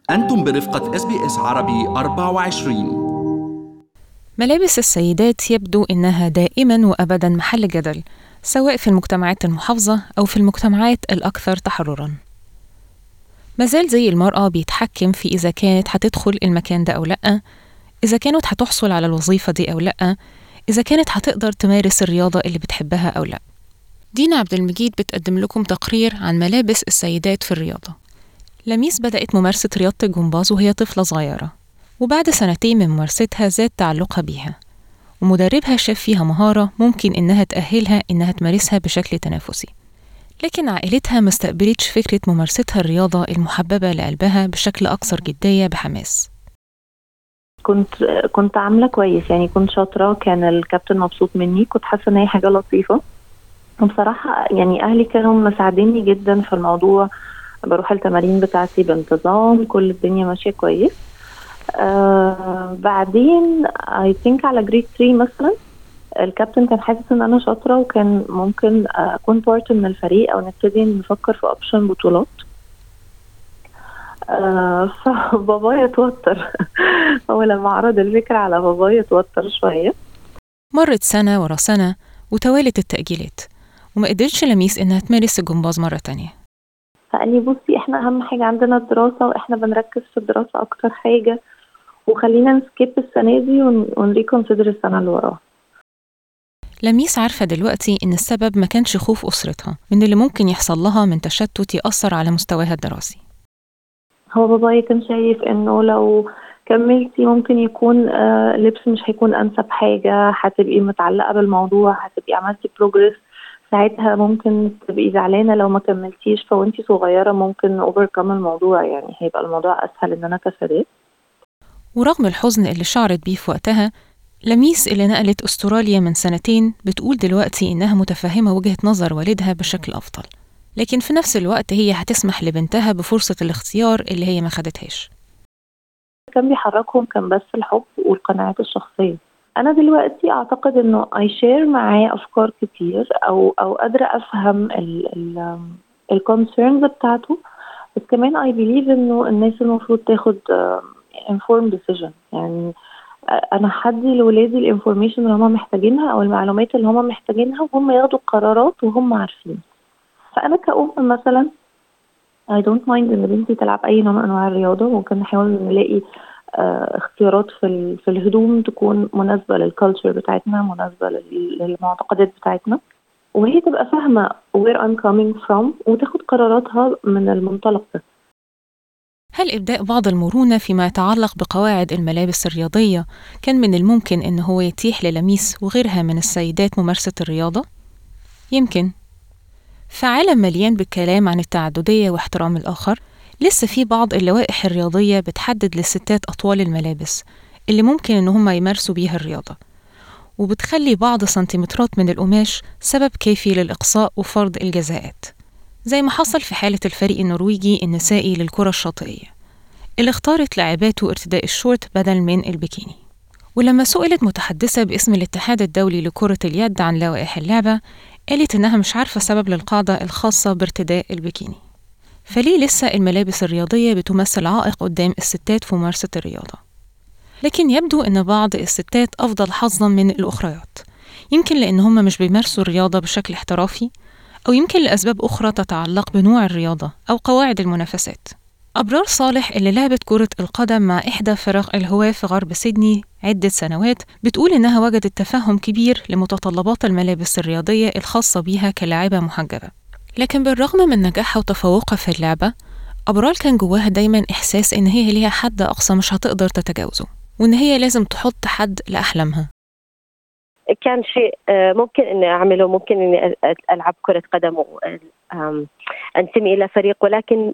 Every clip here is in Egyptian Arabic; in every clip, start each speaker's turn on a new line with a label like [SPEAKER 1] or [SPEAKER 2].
[SPEAKER 1] أنتم برفقة اس بي اس عربي 24
[SPEAKER 2] ملابس السيدات يبدو إنها دائما وأبدا محل جدل سواء في المجتمعات المحافظة أو في المجتمعات الأكثر تحررا مازال زي المرأة بيتحكم في إذا كانت هتدخل المكان ده أو لأ إذا كانت هتحصل على الوظيفة دي أو لأ إذا كانت هتقدر تمارس الرياضة اللي بتحبها أو لأ دينا عبد المجيد بتقدم لكم تقرير عن ملابس السيدات في الرياضة لميس بدأت ممارسة رياضة الجمباز وهي طفلة صغيرة وبعد سنتين من ممارستها زاد تعلقها بيها ومدربها شاف فيها مهارة ممكن إنها تأهلها إنها تمارسها بشكل تنافسي لكن عائلتها ما استقبلتش فكرة ممارستها الرياضة المحببة لقلبها بشكل أكثر جدية بحماس
[SPEAKER 3] كنت كنت عامله كويس يعني كنت شاطره كان الكابتن مبسوط مني كنت حاسه ان هي حاجه لطيفه وبصراحه يعني اهلي كانوا مساعديني جدا في الموضوع بروح التمارين بتاعتي بانتظام كل الدنيا ماشيه كويس آه بعدين اي ثينك على جريد 3 مثلا الكابتن كان حاسس ان انا شاطره وكان ممكن اكون بارت من الفريق او نبتدي نفكر في اوبشن بطولات آه فبابايا توتر هو لما عرض الفكره على بابايا توتر شويه
[SPEAKER 2] مرت سنة ورا سنة وتوالت التأجيلات وما قدرتش لميس إنها تمارس الجمباز مرة تانية
[SPEAKER 3] فقال لي بصي احنا اهم حاجه عندنا الدراسه واحنا بنركز في الدراسه اكتر حاجه وخلينا نسكيب السنه دي ونريكونسيدر السنه اللي وراها
[SPEAKER 2] لميس عارفة دلوقتي إن السبب ما كانش خوف أسرتها من اللي ممكن يحصل لها من تشتت يأثر على مستواها الدراسي
[SPEAKER 3] هو بابايا كان شايف انه لو كملتي ممكن يكون آه لبس مش هيكون انسب حاجه هتبقي متعلقه بالموضوع هتبقي عملتي بروجرس ساعتها ممكن تبقي زعلانه لو ما كملتيش فوانتي صغيره ممكن اوفركم الموضوع يعني هيبقى الموضوع اسهل ان انا كسرت
[SPEAKER 2] ورغم الحزن اللي شعرت بيه في وقتها لميس اللي نقلت أستراليا من سنتين بتقول دلوقتي إنها متفهمة وجهة نظر والدها بشكل أفضل لكن في نفس الوقت هي هتسمح لبنتها بفرصة الاختيار اللي هي ما خدتهاش
[SPEAKER 3] كان بيحركهم كان بس الحب والقناعات الشخصيه انا دلوقتي اعتقد انه اي شير معاه افكار كتير او او قادره افهم الكونسيرنز بتاعته بس كمان اي بليف انه الناس المفروض تاخد انفورم ديسيجن يعني انا حدي لولادي الانفورميشن اللي هم محتاجينها او المعلومات اللي هم محتاجينها وهم ياخدوا القرارات وهم عارفين فانا كأم مثلا I don't mind ان بنتي تلعب اي نوع من انواع الرياضه ممكن نحاول نلاقي آه اختيارات في في الهدوم تكون مناسبه للكالتشر بتاعتنا مناسبه للمعتقدات بتاعتنا وهي تبقى فاهمه where I'm coming from وتاخد قراراتها من المنطلق ده
[SPEAKER 2] هل إبداء بعض المرونة فيما يتعلق بقواعد الملابس الرياضية كان من الممكن إن هو يتيح للميس وغيرها من السيدات ممارسة الرياضة؟ يمكن في عالم مليان بالكلام عن التعددية واحترام الآخر لسه في بعض اللوائح الرياضية بتحدد للستات أطوال الملابس اللي ممكن إن هم يمارسوا بيها الرياضة وبتخلي بعض سنتيمترات من القماش سبب كافي للإقصاء وفرض الجزاءات زي ما حصل في حالة الفريق النرويجي النسائي للكرة الشاطئية اللي اختارت لاعباته ارتداء الشورت بدل من البيكيني ولما سئلت متحدثة باسم الاتحاد الدولي لكرة اليد عن لوائح اللعبة قالت إنها مش عارفة سبب للقاعدة الخاصة بارتداء البيكيني فليه لسه الملابس الرياضية بتمثل عائق قدام الستات في ممارسة الرياضة لكن يبدو إن بعض الستات أفضل حظا من الأخريات يمكن لأن هم مش بيمارسوا الرياضة بشكل احترافي أو يمكن لأسباب أخرى تتعلق بنوع الرياضة أو قواعد المنافسات أبرار صالح اللي لعبت كرة القدم مع إحدى فرق الهواة في غرب سيدني عدة سنوات بتقول إنها وجدت تفهم كبير لمتطلبات الملابس الرياضية الخاصة بيها كلاعبة محجبة لكن بالرغم من نجاحها وتفوقها في اللعبة أبرار كان جواها دايما إحساس إن هي ليها حد أقصى مش هتقدر تتجاوزه وإن هي لازم تحط حد لأحلامها
[SPEAKER 4] كان شيء ممكن اني اعمله ممكن اني العب كره قدم وانتمي الى فريق ولكن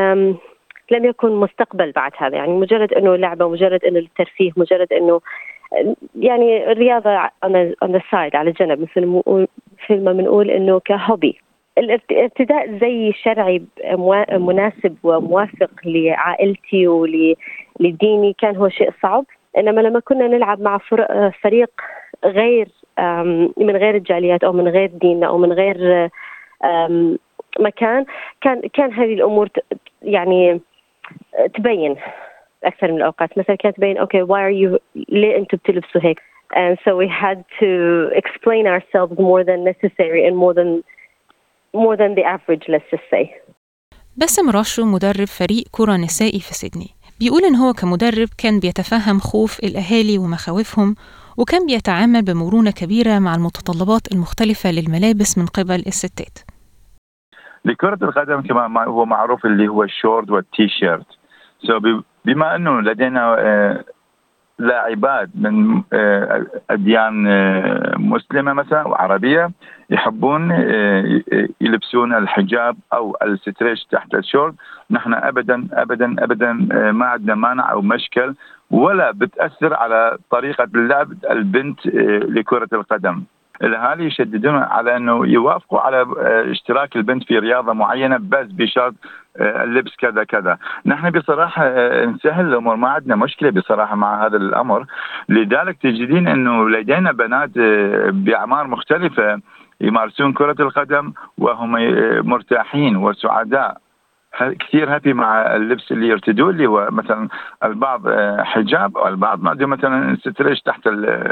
[SPEAKER 4] لم يكن مستقبل بعد هذا يعني مجرد انه لعبه مجرد انه للترفيه مجرد انه يعني الرياضه on the side على جنب مثل مثل ما بنقول انه كهوبي الارتداء زي شرعي مناسب وموافق لعائلتي ولديني كان هو شيء صعب انما لما كنا نلعب مع فريق غير من غير الجاليات او من غير ديننا او من غير مكان كان كان هذه الامور يعني تبين اكثر من الاوقات مثلا كانت تبين اوكي واي ار يو ليه انتم بتلبسوا هيك and so we had to explain ourselves more than necessary and more than more than the average let's just say
[SPEAKER 2] باسم رشو مدرب فريق كرة نسائي في سيدني بيقول إن هو كمدرب كان بيتفهم خوف الأهالي ومخاوفهم وكان بيتعامل بمرونة كبيرة مع المتطلبات المختلفة للملابس من قبل الستات
[SPEAKER 5] لكرة القدم كما هو معروف اللي هو الشورت والتي شيرت سو بما انه لدينا آه، لاعبات من آه، اديان آه، مسلمه مثلا وعربيه يحبون يلبسون الحجاب او الستريش تحت الشورت نحن ابدا ابدا ابدا ما عندنا مانع او مشكل ولا بتاثر على طريقه لعب البنت لكره القدم الاهالي يشددون على انه يوافقوا على آه، اشتراك البنت في رياضه معينه بس بشرط آه، اللبس كذا كذا نحن بصراحة آه، نسهل الأمور ما عندنا مشكلة بصراحة مع هذا الأمر لذلك تجدين أنه لدينا بنات بأعمار مختلفة يمارسون كرة القدم وهم مرتاحين وسعداء كثير هابي مع اللبس اللي يرتدوه اللي هو مثلا البعض حجاب والبعض ما مثلا ستريش تحت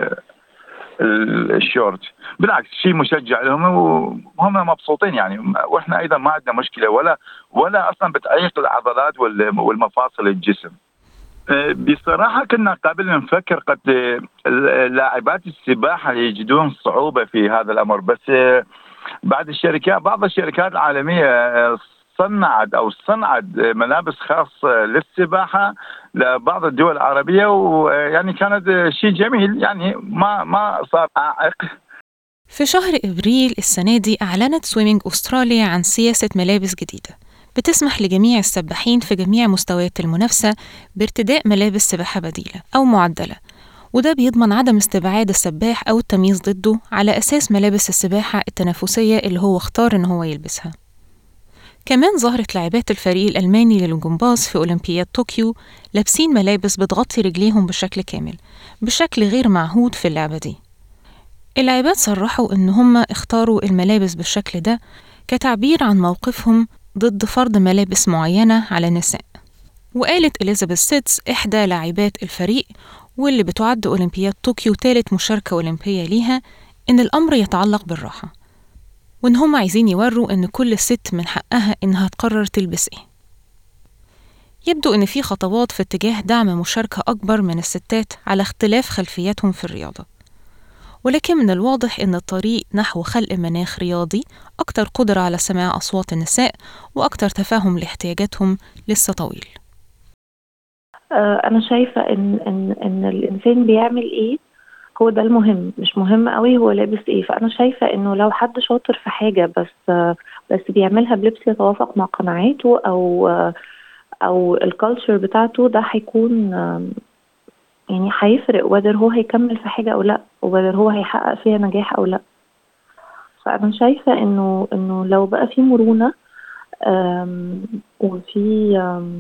[SPEAKER 5] الشورت بالعكس شيء مشجع لهم وهم مبسوطين يعني واحنا ايضا ما عندنا مشكله ولا ولا اصلا بتعيق العضلات والمفاصل الجسم أه، بصراحة كنا قبل نفكر قد لاعبات السباحة يجدون صعوبة في هذا الأمر بس أه، بعد الشركات بعض الشركات العالمية أه، صنعت او صنعت ملابس خاصه للسباحه لبعض الدول العربيه ويعني كانت شيء جميل يعني ما ما صار عائق
[SPEAKER 2] في شهر ابريل السنه دي اعلنت سويمينج استراليا عن سياسه ملابس جديده بتسمح لجميع السباحين في جميع مستويات المنافسه بارتداء ملابس سباحه بديله او معدله وده بيضمن عدم استبعاد السباح أو التمييز ضده على أساس ملابس السباحة التنافسية اللي هو اختار إن هو يلبسها كمان ظهرت لاعبات الفريق الألماني للجمباز في أولمبياد طوكيو لابسين ملابس بتغطي رجليهم بشكل كامل بشكل غير معهود في اللعبة دي اللاعبات صرحوا إن هم اختاروا الملابس بالشكل ده كتعبير عن موقفهم ضد فرض ملابس معينة على النساء وقالت إليزابيث سيتس إحدى لاعبات الفريق واللي بتعد أولمبياد طوكيو ثالث مشاركة أولمبية ليها إن الأمر يتعلق بالراحة وإن هم عايزين يوروا إن كل ست من حقها إنها تقرر تلبس إيه يبدو إن في خطوات في اتجاه دعم مشاركة أكبر من الستات على اختلاف خلفياتهم في الرياضة ولكن من الواضح إن الطريق نحو خلق مناخ رياضي أكثر قدرة على سماع أصوات النساء وأكثر تفاهم لاحتياجاتهم لسه طويل
[SPEAKER 3] آه، أنا شايفة إن إن إن الإنسان بيعمل إيه هو ده المهم مش مهم قوي هو لابس ايه فانا شايفه انه لو حد شاطر في حاجه بس بس بيعملها بلبس يتوافق مع قناعاته او او الكالتشر بتاعته ده هيكون يعني هيفرق وذر هو هيكمل في حاجه او لا وذر هو هيحقق فيها نجاح او لا فانا شايفه انه انه لو بقى في مرونه وفي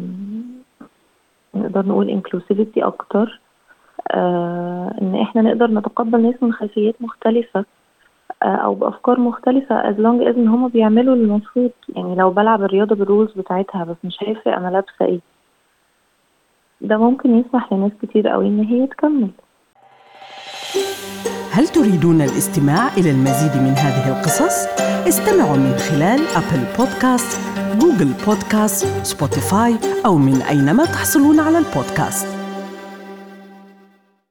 [SPEAKER 3] نقدر نقول انكلوسيفيتي اكتر آه ان احنا نقدر نتقبل ناس من خلفيات مختلفة آه او بافكار مختلفة as long as ان هما بيعملوا المفروض يعني لو بلعب الرياضة بالرولز بتاعتها بس مش هيفرق انا لابسة ايه ده ممكن يسمح لناس كتير قوي ان هي تكمل
[SPEAKER 6] هل تريدون الاستماع إلى المزيد من هذه القصص؟ استمعوا من خلال أبل بودكاست، جوجل بودكاست، سبوتيفاي أو من أينما تحصلون على البودكاست